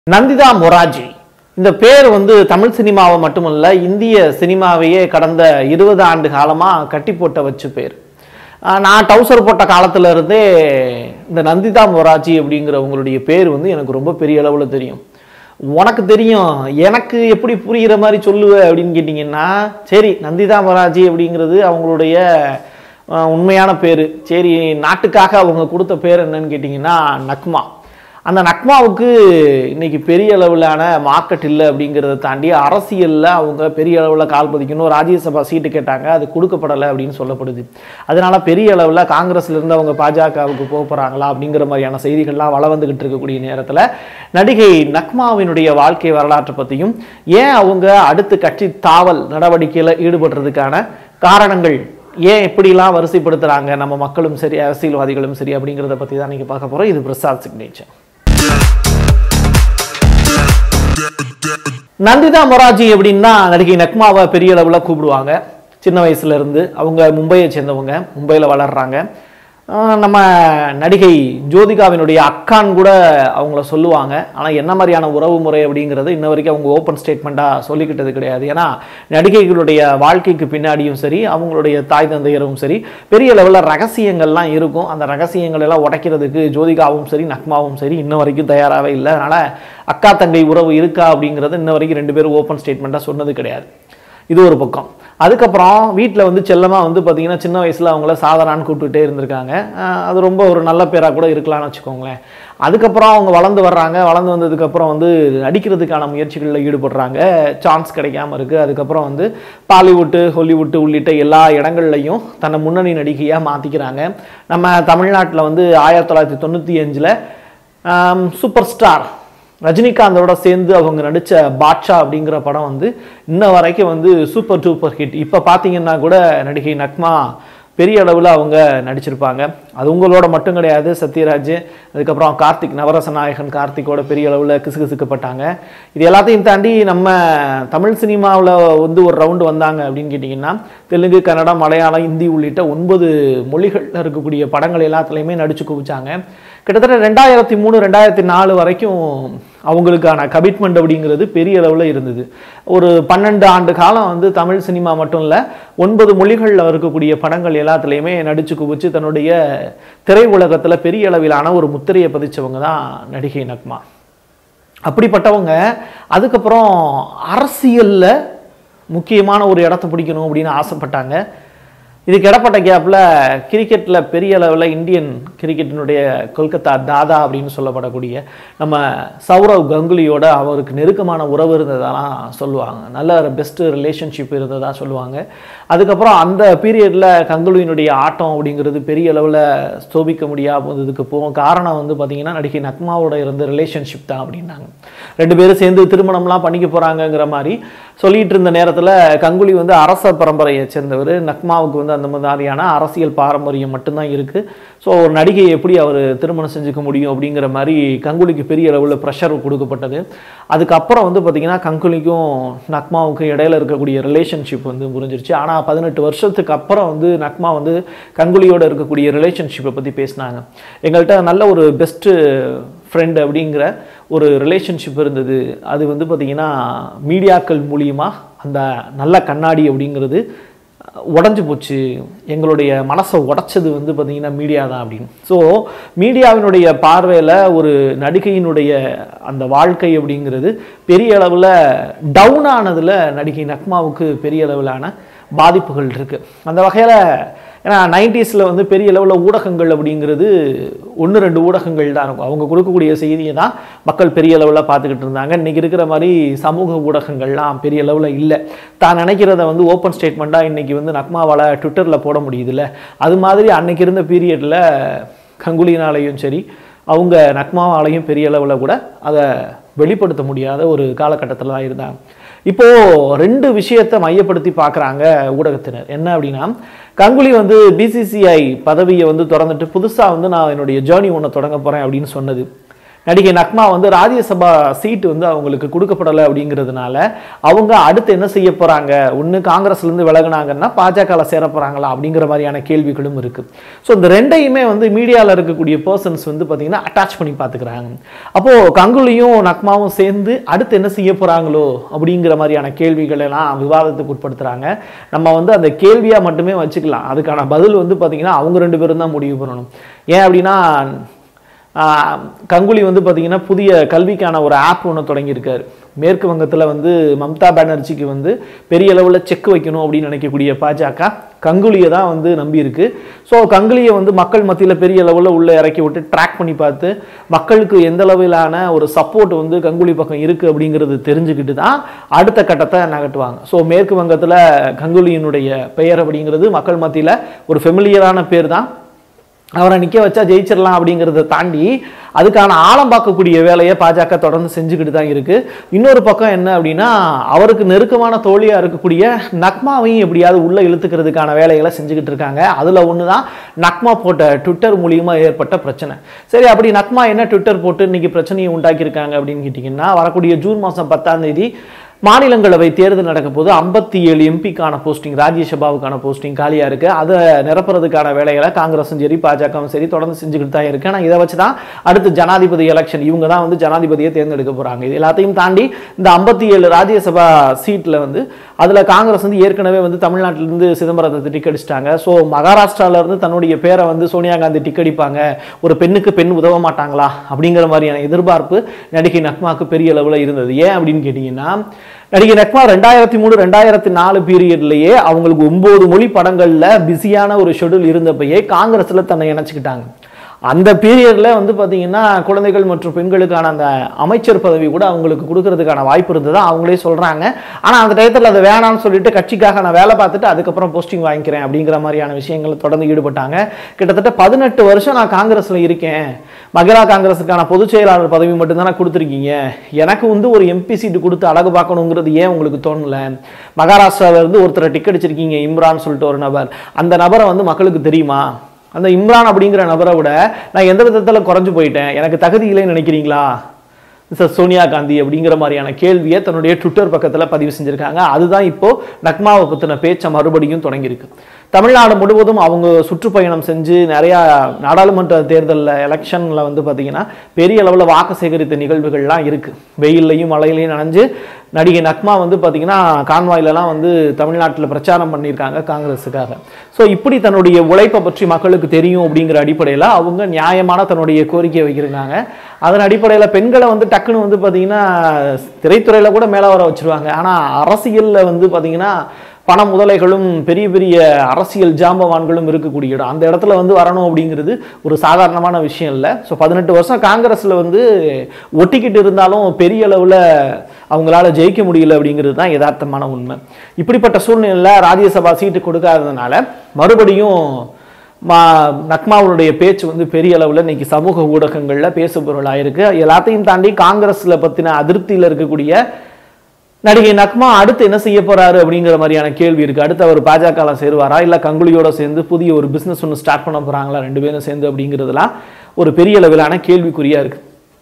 நந்திதா மொராஜி இந்த பேர் வந்து தமிழ் சினிமாவை மட்டுமல்ல இந்திய சினிமாவையே கடந்த இருபது ஆண்டு காலமாக கட்டி போட்ட வச்சு பேர் ஆஹ் நான் டவுசர் போட்ட காலத்துல இருந்தே இந்த நந்திதா மொராஜி அப்படிங்கிறவங்களுடைய பேர் வந்து எனக்கு ரொம்ப பெரிய அளவில் தெரியும் உனக்கு தெரியும் எனக்கு எப்படி புரிகிற மாதிரி சொல்லுவ அப்படின்னு கேட்டிங்கன்னா சரி நந்திதா மொராஜி அப்படிங்கிறது அவங்களுடைய ஆஹ் உண்மையான பேர் சரி நாட்டுக்காக அவங்க கொடுத்த பேர் என்னன்னு கேட்டிங்கன்னா நக்மா அந்த நக்மாவுக்கு இன்னைக்கு பெரிய அளவிலான மார்க்கெட் இல்லை அப்படிங்கிறத தாண்டி அரசியலில் அவங்க பெரிய அளவில் கால் பதிக்கணும் ராஜ்யசபா சீட்டு கேட்டாங்க அது கொடுக்கப்படலை அப்படின்னு சொல்லப்படுது அதனால பெரிய அளவில் காங்கிரஸ்ல இருந்து அவங்க பாஜகவுக்கு போக போகிறாங்களா அப்படிங்கிற மாதிரியான செய்திகள்லாம் வள வந்துகிட்டு இருக்கக்கூடிய நேரத்தில் நடிகை நக்மாவினுடைய வாழ்க்கை வரலாற்றை பற்றியும் ஏன் அவங்க அடுத்து கட்சி தாவல் நடவடிக்கையில் ஈடுபடுறதுக்கான காரணங்கள் ஏன் இப்படிலாம் வரிசைப்படுத்துறாங்க நம்ம மக்களும் சரி அரசியல்வாதிகளும் சரி அப்படிங்கிறத பற்றி தான் நீங்கள் பார்க்க போகிறோம் இது பிரசாத் சிக்னேச்சர் நந்திதா மொராஜி அப்படின்னா நடிகை நக்மாவை பெரிய அளவில் கூப்பிடுவாங்க சின்ன வயசுல இருந்து அவங்க மும்பையை சேர்ந்தவங்க மும்பையில் வளர்றாங்க ஆஹ் நம்ம நடிகை ஜோதிகாவினுடைய அக்கான்னு கூட அவங்கள சொல்லுவாங்க ஆனால் என்ன மாதிரியான உறவு முறை அப்படிங்கிறது இன்ன வரைக்கும் அவங்க ஓப்பன் ஸ்டேட்மெண்ட்டாக சொல்லிக்கிட்டது கிடையாது ஏன்னா நடிகைகளுடைய வாழ்க்கைக்கு பின்னாடியும் சரி அவங்களுடைய தாய் தந்தையரும் சரி பெரிய லெவலில் ரகசியங்கள்லாம் இருக்கும் அந்த ரகசியங்கள் எல்லாம் உடைக்கிறதுக்கு ஜோதிகாவும் சரி நக்மாவும் சரி இன்ன வரைக்கும் தயாராகவே இல்லை அதனால் அக்கா தங்கை உறவு இருக்கா அப்படிங்கிறது இன்ன வரைக்கும் ரெண்டு பேரும் ஓப்பன் ஸ்டேட்மெண்ட்டாக சொன்னது கிடையாது இது ஒரு பக்கம் அதுக்கப்புறம் வீட்டில் வந்து செல்லமாக வந்து பார்த்தீங்கன்னா சின்ன வயசில் அவங்கள சாதாரான்னு கூப்பிட்டுட்டே இருந்திருக்காங்க ஆஹ் அது ரொம்ப ஒரு நல்ல பேராக கூட இருக்கலாம்னு வச்சுக்கோங்களேன் அதுக்கப்புறம் அவங்க வளர்ந்து வர்றாங்க வளர்ந்து வந்ததுக்கப்புறம் வந்து நடிக்கிறதுக்கான முயற்சிகளில் ஈடுபடுறாங்க சான்ஸ் கிடைக்காம இருக்குது அதுக்கப்புறம் வந்து பாலிவுட்டு ஹாலிவுட்டு உள்ளிட்ட எல்லா இடங்கள்லையும் தன்னை முன்னணி நடிகையாக மாற்றிக்கிறாங்க நம்ம தமிழ்நாட்டில் வந்து ஆயிரத்தி தொள்ளாயிரத்தி தொண்ணூற்றி அஞ்சில் சூப்பர் ஸ்டார் ரஜினிகாந்தோட சேர்ந்து அவங்க நடித்த பாட்ஷா அப்படிங்கிற படம் வந்து இன்ன வரைக்கும் வந்து சூப்பர் டூப்பர் ஹிட் இப்போ பார்த்தீங்கன்னா கூட நடிகை நக்மா பெரிய அளவில் அவங்க நடிச்சிருப்பாங்க அது உங்களோட மட்டும் கிடையாது சத்யராஜ் அதுக்கப்புறம் கார்த்திக் நவரச நாயகன் கார்த்திக்கோட பெரிய அளவில் கிசுகிசுக்கப்பட்டாங்க இது எல்லாத்தையும் தாண்டி நம்ம தமிழ் சினிமாவில் வந்து ஒரு ரவுண்டு வந்தாங்க அப்படின்னு கேட்டிங்கன்னா தெலுங்கு கன்னடம் மலையாளம் ஹிந்தி உள்ளிட்ட ஒன்பது மொழிகளில் இருக்கக்கூடிய படங்கள் எல்லாத்துலேயுமே நடிச்சு குவிச்சாங்க கிட்டத்தட்ட ரெண்டாயிரத்தி மூணு ரெண்டாயிரத்தி நாலு வரைக்கும் அவங்களுக்கான கமிட்மெண்ட் அப்படிங்கிறது பெரிய அளவில் இருந்தது ஒரு பன்னெண்டு ஆண்டு காலம் வந்து தமிழ் சினிமா மட்டும் இல்லை ஒன்பது மொழிகளில் இருக்கக்கூடிய படங்கள் எல்லாத்துலேயுமே நடிச்சு குவிச்சு தன்னுடைய திரை உலகத்தில் பெரிய அளவிலான ஒரு முத்திரையை பதிச்சவங்க தான் நடிகை நக்மா அப்படிப்பட்டவங்க அதுக்கப்புறம் அரசியலில் முக்கியமான ஒரு இடத்த பிடிக்கணும் அப்படின்னு ஆசைப்பட்டாங்க இதுக்கு இடப்பட்ட கேப்பில் கிரிக்கெட்டில் பெரிய அளவில் இந்தியன் கிரிக்கெட்டினுடைய கொல்கத்தா தாதா அப்படின்னு சொல்லப்படக்கூடிய நம்ம சௌரவ் கங்குலியோட அவருக்கு நெருக்கமான உறவு இருந்ததெல்லாம் சொல்லுவாங்க நல்ல பெஸ்ட்டு ரிலேஷன்ஷிப் இருந்ததாக சொல்லுவாங்க அதுக்கப்புறம் அந்த பீரியடில் கங்குலியினுடைய ஆட்டம் அப்படிங்கிறது பெரிய அளவில் ஸ்தோபிக்க முடியாததுக்கு போகும் காரணம் வந்து பார்த்திங்கன்னா நடிகை நக்மாவோட இருந்த ரிலேஷன்ஷிப் தான் அப்படின்னாங்க ரெண்டு பேரும் சேர்ந்து திருமணம்லாம் பண்ணிக்க போகிறாங்கங்கிற மாதிரி சொல்லிட்டு இருந்த நேரத்தில் கங்குலி வந்து அரச பரம்பரையை சேர்ந்தவர் நக்மாவுக்கு வந்து அந்த மாதிரியான அரசியல் பாரம்பரியம் மட்டும்தான் இருக்குது ஸோ ஒரு நடிகை எப்படி அவர் திருமணம் செஞ்சுக்க முடியும் அப்படிங்கிற மாதிரி கங்குலிக்கு பெரிய அளவில் ப்ரெஷர் கொடுக்கப்பட்டது அதுக்கப்புறம் வந்து பார்த்திங்கன்னா கங்குலிக்கும் நக்மாவுக்கும் இடையில இருக்கக்கூடிய ரிலேஷன்ஷிப் வந்து புரிஞ்சிருச்சு ஆனால் பதினெட்டு வருஷத்துக்கு அப்புறம் வந்து நக்மா வந்து கங்குலியோட இருக்கக்கூடிய ரிலேஷன்ஷிப்பை பற்றி பேசினாங்க எங்கள்கிட்ட நல்ல ஒரு பெஸ்ட்டு ஃப்ரெண்ட் அப்படிங்கிற ஒரு ரிலேஷன்ஷிப் இருந்தது அது வந்து பார்த்திங்கன்னா மீடியாக்கள் மூலியமாக அந்த நல்ல கண்ணாடி அப்படிங்கிறது உடஞ்சி போச்சு எங்களுடைய மனசை உடைச்சது வந்து பார்த்திங்கன்னா மீடியா தான் அப்படின்னு ஸோ மீடியாவினுடைய பார்வையில் ஒரு நடிகையினுடைய அந்த வாழ்க்கை அப்படிங்கிறது பெரிய அளவில் டவுன் ஆனதில் நடிகை நக்மாவுக்கு பெரிய அளவிலான பாதிப்புகள் இருக்குது அந்த வகையில் ஏன்னா நைன்டிஸில் வந்து பெரிய லெவலில் ஊடகங்கள் அப்படிங்கிறது ஒன்று ரெண்டு ஊடகங்கள் தான் இருக்கும் அவங்க கொடுக்கக்கூடிய செய்தியை தான் மக்கள் பெரிய லெவலில் பார்த்துக்கிட்டு இருந்தாங்க இன்றைக்கி இருக்கிற மாதிரி சமூக ஊடகங்கள்லாம் பெரிய லெவலில் இல்லை தான் நினைக்கிறத வந்து ஓப்பன் ஸ்டேட்மெண்ட்டாக இன்றைக்கி வந்து நக்மாவால் ட்விட்டரில் போட முடியுதுல்ல அது மாதிரி அன்னைக்கு இருந்த பீரியடில் கங்குலினாலையும் சரி அவங்க நக்மாவாலையும் பெரிய அளவில் கூட அதை வெளிப்படுத்த முடியாத ஒரு காலகட்டத்தில் தான் இருந்தாங்க இப்போது ரெண்டு விஷயத்தை மையப்படுத்தி பார்க்குறாங்க ஊடகத்தினர் என்ன அப்படின்னா கங்குலி வந்து பிசிசிஐ பதவியை வந்து திறந்துட்டு புதுசாக வந்து நான் என்னுடைய ஜேர்னி ஒன்று தொடங்க போகிறேன் அப்படின்னு சொன்னது நடிகை நக்மா வந்து ராஜ்யசபா சீட் வந்து அவங்களுக்கு கொடுக்கப்படலை அப்படிங்கிறதுனால அவங்க அடுத்து என்ன செய்ய போறாங்க ஒன்று காங்கிரஸ்லேருந்து விலகுனாங்கன்னா பாஜகவில் சேர போறாங்களா அப்படிங்கிற மாதிரியான கேள்விகளும் இருக்கு ஸோ இந்த ரெண்டையுமே வந்து மீடியாவில் இருக்கக்கூடிய பர்சன்ஸ் வந்து பார்த்தீங்கன்னா அட்டாச் பண்ணி பார்த்துக்கிறாங்க அப்போ கங்குலியும் நக்மாவும் சேர்ந்து அடுத்து என்ன செய்ய போறாங்களோ அப்படிங்கிற மாதிரியான கேள்விகள் எல்லாம் விவாதத்துக்கு உட்படுத்துறாங்க நம்ம வந்து அந்த கேள்வியா மட்டுமே வச்சுக்கலாம் அதுக்கான பதில் வந்து பார்த்தீங்கன்னா அவங்க ரெண்டு பேரும் தான் முடிவு பண்ணணும் ஏன் அப்படின்னா ஆஹ், கங்குலி வந்து பார்த்தீங்கன்னா புதிய கல்விக்கான ஒரு ஆப் ஒன்று தொடங்கியிருக்காரு மேற்கு வங்கத்தில் வந்து மம்தா பானர்ஜிக்கு வந்து பெரிய அளவில் செக் வைக்கணும் அப்படின்னு நினைக்கக்கூடிய பாஜக கங்குலியை தான் வந்து நம்பியிருக்கு ஸோ கங்குலியை வந்து மக்கள் மத்தியில் பெரிய அளவில் உள்ளே இறக்கி விட்டு ட்ராக் பண்ணி பார்த்து மக்களுக்கு எந்த அளவிலான ஒரு சப்போர்ட் வந்து கங்குலி பக்கம் இருக்குது அப்படிங்கிறது தெரிஞ்சுக்கிட்டு தான் அடுத்த கட்டத்தை நகட்டுவாங்க ஸோ மேற்கு வங்கத்தில் கங்குலியினுடைய பெயர் அப்படிங்கிறது மக்கள் மத்தியில் ஒரு ஃபெமிலியரான பேர் தான் அவரை நிற்க வச்சா ஜெயிச்சிடலாம் அப்படிங்கிறத தாண்டி அதுக்கான ஆழம் பார்க்கக்கூடிய வேலையை பாஜக தொடர்ந்து செஞ்சுக்கிட்டு தான் இருக்கு இன்னொரு பக்கம் என்ன அப்படின்னா அவருக்கு நெருக்கமான தோழியா இருக்கக்கூடிய நக்மாவையும் எப்படியாவது உள்ள இழுத்துக்கிறதுக்கான வேலைகளை செஞ்சுக்கிட்டு இருக்காங்க அதுல ஒன்று தான் நக்மா போட்ட ட்விட்டர் மூலியமா ஏற்பட்ட பிரச்சனை சரி அப்படி நக்மா என்ன ட்விட்டர் போட்டு இன்னைக்கு பிரச்சனையை உண்டாக்கியிருக்காங்க அப்படின்னு கேட்டிங்கன்னா வரக்கூடிய ஜூன் மாதம் பத்தாம் தேதி மாநிலங்களவை தேர்தல் நடக்க போது ஐம்பத்தி ஏழு எம்பிக்கான போஸ்டிங் ராஜ்யசபாவுக்கான போஸ்டிங் காலியாக இருக்கு அதை நிரப்புறதுக்கான வேலைகளை காங்கிரஸும் சரி பாஜகவும் சரி தொடர்ந்து செஞ்சுக்கிட்டு தான் இருக்கு ஆனால் இதை வச்சு தான் அடுத்து ஜனாதிபதி எலெக்ஷன் இவங்க தான் வந்து ஜனாதிபதியை தேர்ந்தெடுக்க போறாங்க இது எல்லாத்தையும் தாண்டி இந்த ஐம்பத்தி ஏழு ராஜ்யசபா சீட்டில் வந்து அதில் காங்கிரஸ் வந்து ஏற்கனவே வந்து தமிழ்நாட்டிலிருந்து சிதம்பரத்தை டிக்கெட் அடிச்சிட்டாங்க ஸோ மகாராஷ்டிரால இருந்து தன்னுடைய பேரை வந்து சோனியா காந்தி டிக்கெட் அடிப்பாங்க ஒரு பெண்ணுக்கு பெண் உதவ மாட்டாங்களா அப்படிங்கிற மாதிரியான எதிர்பார்ப்பு நடிகை நக்மாக்கு பெரிய அளவில் இருந்தது ஏன் அப்படின்னு கேட்டிங்கன்னா நடிகை நக்மா ரெண்டாயிரத்தி மூணு ரெண்டாயிரத்தி நாலு பீரியட்லயே அவங்களுக்கு ஒன்பது மொழி படங்கள்ல பிஸியான ஒரு ஷெடியூல் இருந்தப்பயே காங்கிரஸ்ல தன்னை இணைச்சிக்கிட்டாங்க அந்த பீரியட்ல வந்து பாத்தீங்கன்னா குழந்தைகள் மற்றும் பெண்களுக்கான அந்த அமைச்சர் பதவி கூட அவங்களுக்கு கொடுக்கறதுக்கான வாய்ப்பு இருந்ததா அவங்களே சொல்றாங்க ஆனா அந்த டயத்தில் அதை வேணாம்னு சொல்லிட்டு கட்சிக்காக நான் வேலை பார்த்துட்டு அதுக்கப்புறம் போஸ்டிங் வாங்கிக்கிறேன் அப்படிங்கிற மாதிரியான விஷயங்கள் தொடர்ந்து ஈடுபட்டாங்க கிட்டத்தட்ட பதினெட்டு வருஷம் நான் காங்கிரஸ்ல இருக்கேன் மகிழா காங்கிரஸுக்கான பொதுச் செயலாளர் பதவி மட்டும்தானே கொடுத்துருக்கீங்க எனக்கு வந்து ஒரு எம்பி சீட்டு கொடுத்து அழகு பார்க்கணுங்கிறது ஏன் உங்களுக்கு தோணல மகாராஷ்டிரால இருந்து ஒருத்தரை டிக்கெட் அடிச்சிருக்கீங்க இம்ரான் சொல்லிட்டு ஒரு நபர் அந்த நபரை வந்து மக்களுக்கு தெரியுமா அந்த இம்ரான் அப்படிங்கிற நபரை விட நான் எந்த விதத்தில் குறைஞ்சு போயிட்டேன் எனக்கு தகுதி இல்லைன்னு நினைக்கிறீங்களா மிஸ்டர் சோனியா காந்தி அப்படிங்கிற மாதிரியான கேள்வியை தன்னுடைய ட்விட்டர் பக்கத்தில் பதிவு செஞ்சுருக்காங்க அதுதான் இப்போ நக்மாவை பற்றின பேச்சை மறுபடியும் தொடங்கியிருக்கு தமிழ்நாடு முழுவதும் அவங்க சுற்றுப்பயணம் செஞ்சு நிறையா நாடாளுமன்ற தேர்தலில் எலெக்ஷனில் வந்து பார்த்தீங்கன்னா பெரிய அளவில் வாக்கு சேகரித்த நிகழ்வுகள்லாம் இருக்குது வெயில்லையும் மழையிலையும் நனைஞ்சு நடிகை நக்மா வந்து பார்த்தீங்கன்னா கான்வாயிலலாம் வந்து தமிழ்நாட்டில் பிரச்சாரம் பண்ணியிருக்காங்க காங்கிரஸுக்காக ஸோ இப்படி தன்னுடைய உழைப்பை பற்றி மக்களுக்கு தெரியும் அப்படிங்கிற அடிப்படையில் அவங்க நியாயமான தன்னுடைய கோரிக்கையை வைக்கிறாங்க அதன் அடிப்படையில் பெண்களை வந்து டக்குன்னு வந்து பார்த்தீங்கன்னா திரைத்துறையில் கூட மேலே வர வச்சிருவாங்க ஆனால் அரசியலில் வந்து பார்த்தீங்கன்னா பண முதலைகளும் பெரிய பெரிய அரசியல் ஜாம்பவான்களும் இருக்கக்கூடிய இடம் அந்த இடத்துல வந்து வரணும் அப்படிங்கிறது ஒரு சாதாரணமான விஷயம் இல்லை ஸோ பதினெட்டு வருஷம் காங்கிரஸில் வந்து ஒட்டிக்கிட்டு இருந்தாலும் பெரிய அளவில் அவங்களால ஜெயிக்க முடியல அப்படிங்கிறது தான் யதார்த்தமான உண்மை இப்படிப்பட்ட சூழ்நிலையில் ராஜ்யசபா சீட்டு கொடுக்காததுனால மறுபடியும் மா நக்மாவுடைய பேச்சு வந்து பெரிய அளவில் இன்னைக்கு சமூக ஊடகங்களில் பேசுபொருளாக இருக்கு எல்லாத்தையும் தாண்டி காங்கிரஸில் பற்றின அதிருப்தியில் இருக்கக்கூடிய நடிகை நக்மா அடுத்து என்ன செய்ய போறாரு அப்படிங்கிற மாதிரியான கேள்வி இருக்கு அடுத்து அவர் பாஜகவில் சேருவாரா இல்ல கங்குலியோட சேர்ந்து புதிய ஒரு பிசினஸ் ஒன்று ஸ்டார்ட் பண்ண போறாங்களா ரெண்டு பேரும் சேர்ந்து அப்படிங்கிறதுலாம் ஒரு பெரிய அளவிலான கேள்விக்குறியா இருக்கு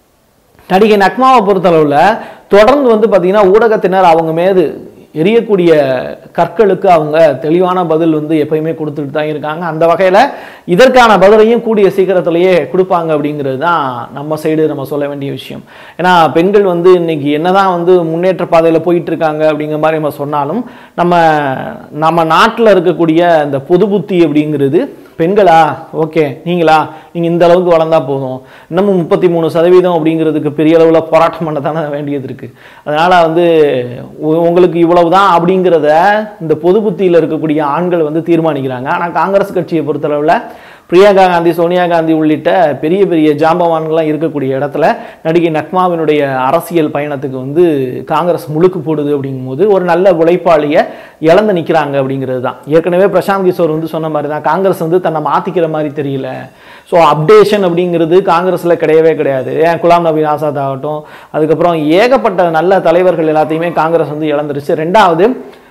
நடிகை நக்மாவை பொறுத்தளவில் தொடர்ந்து வந்து பார்த்தீங்கன்னா ஊடகத்தினர் அவங்க மீது எரியக்கூடிய கற்களுக்கு அவங்க தெளிவான பதில் வந்து எப்பயுமே கொடுத்துட்டு தான் இருக்காங்க அந்த வகையில் இதற்கான பதிலையும் கூடிய சீக்கிரத்திலேயே கொடுப்பாங்க அப்படிங்கிறது தான் நம்ம சைடு நம்ம சொல்ல வேண்டிய விஷயம் ஏன்னா பெண்கள் வந்து இன்னைக்கு என்னதான் வந்து முன்னேற்ற பாதையில் போயிட்டு இருக்காங்க அப்படிங்கிற மாதிரி நம்ம சொன்னாலும் நம்ம நம்ம நாட்டில் இருக்கக்கூடிய இந்த பொது புத்தி அப்படிங்கிறது பெண்களா ஓகே நீங்களா நீங்கள் இந்த அளவுக்கு வளர்ந்தா போதும் இன்னமும் முப்பத்தி மூணு சதவீதம் அப்படிங்கிறதுக்கு பெரிய அளவில் போராட்டம் பண்ண தானே வேண்டியது இருக்குது அதனால் வந்து உ- உங்களுக்கு இவ்வளவு தான் அப்படிங்கிறத இந்த பொது புத்தியில் இருக்கக்கூடிய ஆண்கள் வந்து தீர்மானிக்கிறாங்க ஆனால் காங்கிரஸ் கட்சியை பொறுத்தளவில் பிரியங்கா காந்தி சோனியா காந்தி உள்ளிட்ட பெரிய பெரிய ஜாம்பவான்கள்லாம் இருக்கக்கூடிய இடத்துல நடிகை நக்மாவினுடைய அரசியல் பயணத்துக்கு வந்து காங்கிரஸ் முழுக்கு போடுது அப்படிங்கும்போது ஒரு நல்ல உழைப்பாளியை இழந்து நிற்கிறாங்க அப்படிங்கிறது தான் ஏற்கனவே பிரசாந்த் கிஷோர் வந்து சொன்ன மாதிரி தான் காங்கிரஸ் வந்து தன்னை மாற்றிக்கிற மாதிரி தெரியல ஸோ அப்டேஷன் அப்படிங்கிறது காங்கிரஸில் கிடையவே கிடையாது ஏன் குலாம் நபி ஆசாத் ஆகட்டும் அதுக்கப்புறம் ஏகப்பட்ட நல்ல தலைவர்கள் எல்லாத்தையுமே காங்கிரஸ் வந்து இழந்துருச்சு ரெண்டாவது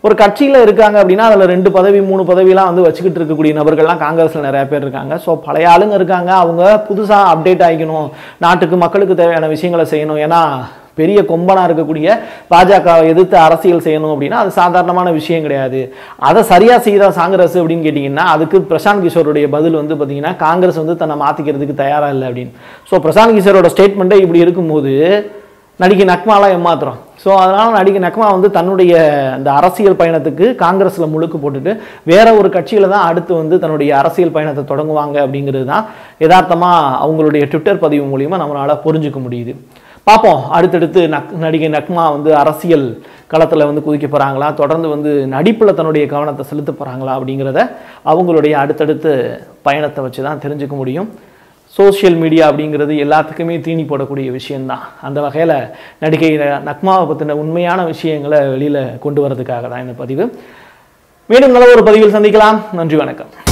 ஒரு கட்சியில் இருக்காங்க அப்படின்னா அதில் ரெண்டு பதவி மூணு பதவிலாம் வந்து வச்சுக்கிட்டு இருக்கக்கூடிய நபர்கள்லாம் காங்கிரஸில் நிறைய பேர் இருக்காங்க ஸோ பழைய ஆளுங்க இருக்காங்க அவங்க புதுசாக அப்டேட் ஆகிக்கணும் நாட்டுக்கு மக்களுக்கு தேவையான விஷயங்களை செய்யணும் ஏன்னா பெரிய கொம்பனா இருக்கக்கூடிய பாஜகவை எதிர்த்து அரசியல் செய்யணும் அப்படின்னா அது சாதாரணமான விஷயம் கிடையாது அதை சரியா செய்தா காங்கிரஸ் அப்படின்னு கேட்டிங்கன்னா அதுக்கு பிரசாந்த் கிஷோருடைய பதில் வந்து பார்த்தீங்கன்னா காங்கிரஸ் வந்து தன்னை மாற்றிக்கிறதுக்கு தயாராக இல்லை அப்படின்னு ஸோ பிரசாந்த் கிஷோரோட ஸ்டேட்மெண்ட்டே இப்படி இருக்கும்போது நடிகை நக்மாலாம் ஏமாத்துறோம் ஸோ அதனால் நடிகை நக்மா வந்து தன்னுடைய அந்த அரசியல் பயணத்துக்கு காங்கிரஸில் முழுக்கு போட்டுட்டு வேற ஒரு கட்சியில் தான் அடுத்து வந்து தன்னுடைய அரசியல் பயணத்தை தொடங்குவாங்க அப்படிங்கிறது தான் யதார்த்தமாக அவங்களுடைய ட்விட்டர் பதிவு மூலிமா நம்மளால் புரிஞ்சுக்க முடியுது பார்ப்போம் அடுத்தடுத்து நக் நடிகை நக்மா வந்து அரசியல் களத்தில் வந்து குதிக்க போகிறாங்களா தொடர்ந்து வந்து நடிப்பில் தன்னுடைய கவனத்தை செலுத்த போகிறாங்களா அப்படிங்கிறத அவங்களுடைய அடுத்தடுத்து பயணத்தை வச்சு தான் தெரிஞ்சுக்க முடியும் சோஷியல் மீடியா அப்படிங்கிறது எல்லாத்துக்குமே தீனி போடக்கூடிய விஷயம்தான் அந்த வகையில் நடிகை நக்மாவை பற்றின உண்மையான விஷயங்களை வெளியில் கொண்டு வரதுக்காக தான் இந்த பதிவு மீண்டும் நல்ல ஒரு பதிவில் சந்திக்கலாம் நன்றி வணக்கம்